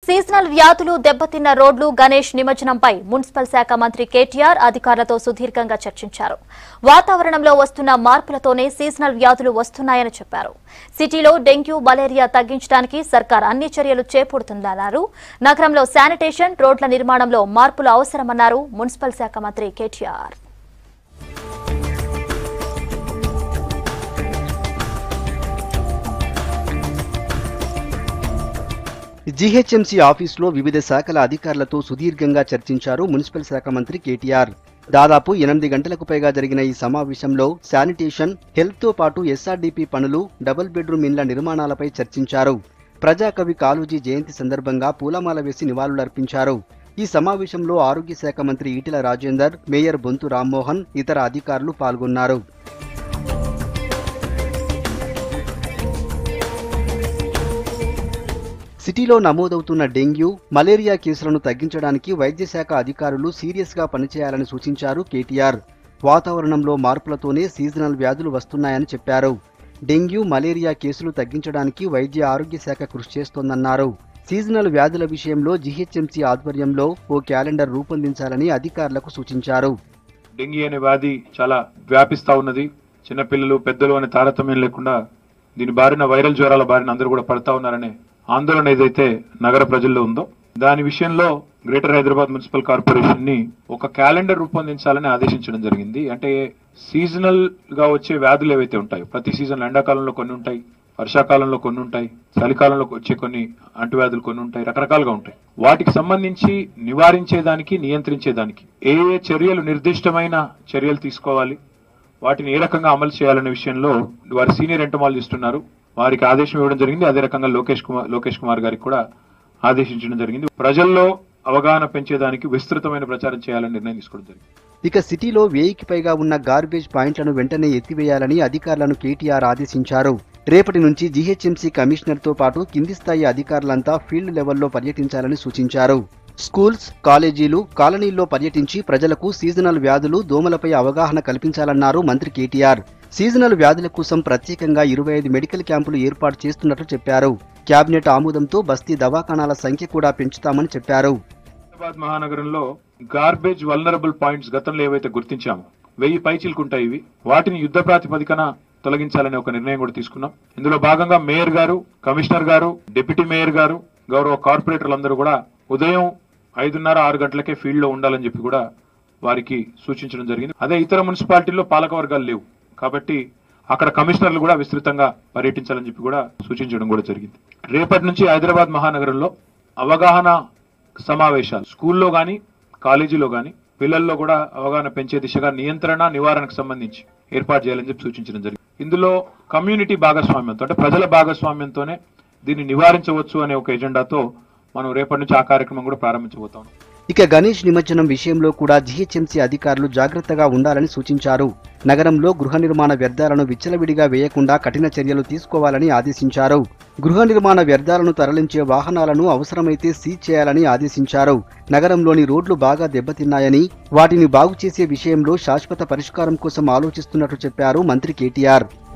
seasonal వ్యాధులు దెబ్బతిన్న రోడ్లు గణేష్ నిమజ్జనంపై మున్సిపల్ శాఖ మంత్రి కేటీఆర్ అధికారులతో సుదీర్ఘంగా చర్చించారు వాతావరణంలో వస్తున్న మార్పులతోనే సీజనల్ వ్యాధులు వస్తున్నాయని చెప్పారు సిటీలో డెంగ్యూ మలేరియా తగ్గించడానికి సర్కార్ అన్ని చర్యలు చేపడుతుందన్నారు నగరంలో శానిటేషన్ రోడ్ల నిర్మాణంలో మార్పులు అవసరమన్నారు మున్సిపల్ శాఖ మంత్రి కేటీఆర్ జీహెచ్ఎంసీ ఆఫీసులో వివిధ శాఖల అధికారులతో సుదీర్ఘంగా చర్చించారు మున్సిపల్ శాఖ మంత్రి కేటీఆర్ దాదాపు ఎనిమిది గంటలకు పైగా జరిగిన ఈ సమావేశంలో శానిటేషన్ హెల్త్ తో పాటు ఎస్ఆర్డీపీ పనులు డబుల్ బెడ్రూమ్ ఇండ్ల నిర్మాణాలపై చర్చించారు ప్రజాకవి కాళోజీ జయంతి సందర్భంగా పూలమాల వేసి నివాళులర్పించారు ఈ సమావేశంలో ఆరోగ్య శాఖ మంత్రి ఈటెల రాజేందర్ మేయర్ బొంతు రామ్మోహన్ ఇతర అధికారులు పాల్గొన్నారు సిటీలో నమోదవుతున్న డెంగ్యూ మలేరియా కేసులను తగ్గించడానికి వైద్య శాఖ అధికారులు సీరియస్ గా పనిచేయాలని సూచించారు కేటీఆర్ వాతావరణంలో మార్పులతోనే సీజనల్ వ్యాధులు వస్తున్నాయని చెప్పారు డెంగ్యూ మలేరియా కేసులు తగ్గించడానికి వైద్య ఆరోగ్య శాఖ కృషి చేస్తోందన్నారు సీజనల్ వ్యాధుల విషయంలో జీహెచ్ఎంసీ ఆధ్వర్యంలో ఓ క్యాలెండర్ రూపొందించాలని అధికారులకు సూచించారు డెంగీ అనే వ్యాధి చాలా వ్యాపిస్తా ఉన్నది చిన్నపిల్లలు పెద్దలు అనే తారతమ్యం లేకుండా దీని బారిన వైరల్ జ్వరాల బారిన అందరూ కూడా పడతా ఉన్నారనే ఆందోళన ఏదైతే నగర ప్రజల్లో ఉందో దాని విషయంలో గ్రేటర్ హైదరాబాద్ మున్సిపల్ కార్పొరేషన్ ని ఒక క్యాలెండర్ రూపొందించాలని ఆదేశించడం జరిగింది అంటే సీజనల్ గా వచ్చే వ్యాధులు ఏవైతే ఉంటాయో ప్రతి సీజన్ ఎండాకాలంలో కొన్ని ఉంటాయి వర్షాకాలంలో కొన్ని ఉంటాయి చలికాలంలో వచ్చే కొన్ని అంటువ్యాధులు కొన్ని ఉంటాయి రకరకాలుగా ఉంటాయి వాటికి సంబంధించి నివారించేదానికి నియంత్రించేదానికి ఏ ఏ చర్యలు నిర్దిష్టమైన చర్యలు తీసుకోవాలి వాటిని ఏ రకంగా అమలు చేయాలనే విషయంలో వారి సీనియర్ ఎంటమాలజిస్ట్ ఉన్నారు వారికి ఆదేశం ఇవ్వడం జరిగింది అదే రకంగా లోకేష్ కుమార్ లోకేష్ కుమార్ గారికి కూడా ఆదేశించడం జరిగింది ప్రజల్లో అవగాహన పెంచేదానికి విస్తృతమైన ప్రచారం చేయాలని నిర్ణయం తీసుకోవడం జరిగింది ఇక సిటీలో వెయ్యికి పైగా ఉన్న గార్బేజ్ పాయింట్లను వెంటనే ఎత్తివేయాలని అధికారులను కేటీఆర్ ఆదేశించారు రేపటి నుంచి జీహెచ్ఎంసీ కమిషనర్తో పాటు కింది స్థాయి అధికారులంతా ఫీల్డ్ లెవెల్లో పర్యటించాలని సూచించారు స్కూల్స్ కాలేజీలు కాలనీల్లో పర్యటించి ప్రజలకు సీజనల్ వ్యాధులు దోమలపై అవగాహన కల్పించాలన్నారు మంత్రి కేటీఆర్ సీజనల్ వ్యాధుల కోసం ప్రత్యేకంగా ఇరవై ఐదు మెడికల్ క్యాంపులు ఏర్పాటు చేస్తున్నట్లు చెప్పారు కేబినెట్ ఆమోదంతో బస్తీ దవాఖానాల సంఖ్య కూడా పెంచుతామని చెప్పారు హైదరాబాద్ మహానగరంలో గార్బేజ్ వల్నరబుల్ పాయింట్స్ గతంలో ఏవైతే గుర్తించామో వెయ్యి పైచిలుకుంటాయి ఇవి వాటిని యుద్ధ ప్రాతిపదికన తొలగించాలనే ఒక నిర్ణయం కూడా తీసుకున్నాం ఇందులో భాగంగా మేయర్ గారు కమిషనర్ గారు డిప్యూటీ మేయర్ గారు గౌరవ కార్పొరేటర్లందరూ కూడా ఉదయం ఐదున్నర ఆరు గంటలకే ఫీల్డ్ లో ఉండాలని చెప్పి కూడా వారికి సూచించడం జరిగింది అదే ఇతర మున్సిపాలిటీల్లో పాలక వర్గాలు లేవు కాబట్టి అక్కడ కమిషనర్లు కూడా విస్తృతంగా పర్యటించాలని చెప్పి కూడా సూచించడం కూడా జరిగింది రేపటి నుంచి హైదరాబాద్ మహానగరంలో అవగాహన సమావేశాలు స్కూల్లో కానీ కాలేజీలో కానీ పిల్లల్లో కూడా అవగాహన పెంచే దిశగా నియంత్రణ నివారణకు సంబంధించి ఏర్పాటు చేయాలని చెప్పి సూచించడం జరిగింది ఇందులో కమ్యూనిటీ భాగస్వామ్యంతో అంటే ప్రజల భాగస్వామ్యంతోనే దీన్ని నివారించవచ్చు అనే ఒక ఎజెండాతో మనం రేపటి నుంచి ఆ కార్యక్రమం కూడా ప్రారంభించబోతాం ఇక గణేష్ నిమజ్జనం విషయంలో కూడా జీహెచ్ఎంసీ అధికారులు జాగ్రత్తగా ఉండాలని సూచించారు నగరంలో గృహ నిర్మాణ వ్యర్థాలను విచ్చలవిడిగా వేయకుండా కఠిన చర్యలు తీసుకోవాలని ఆదేశించారు గృహ నిర్మాణ వ్యర్థాలను తరలించే వాహనాలను అవసరమైతే సీజ్ చేయాలని ఆదేశించారు నగరంలోని రోడ్లు బాగా దెబ్బతిన్నాయని వాటిని బాగు చేసే విషయంలో శాశ్వత పరిష్కారం కోసం ఆలోచిస్తున్నట్లు చెప్పారు మంత్రి కేటీఆర్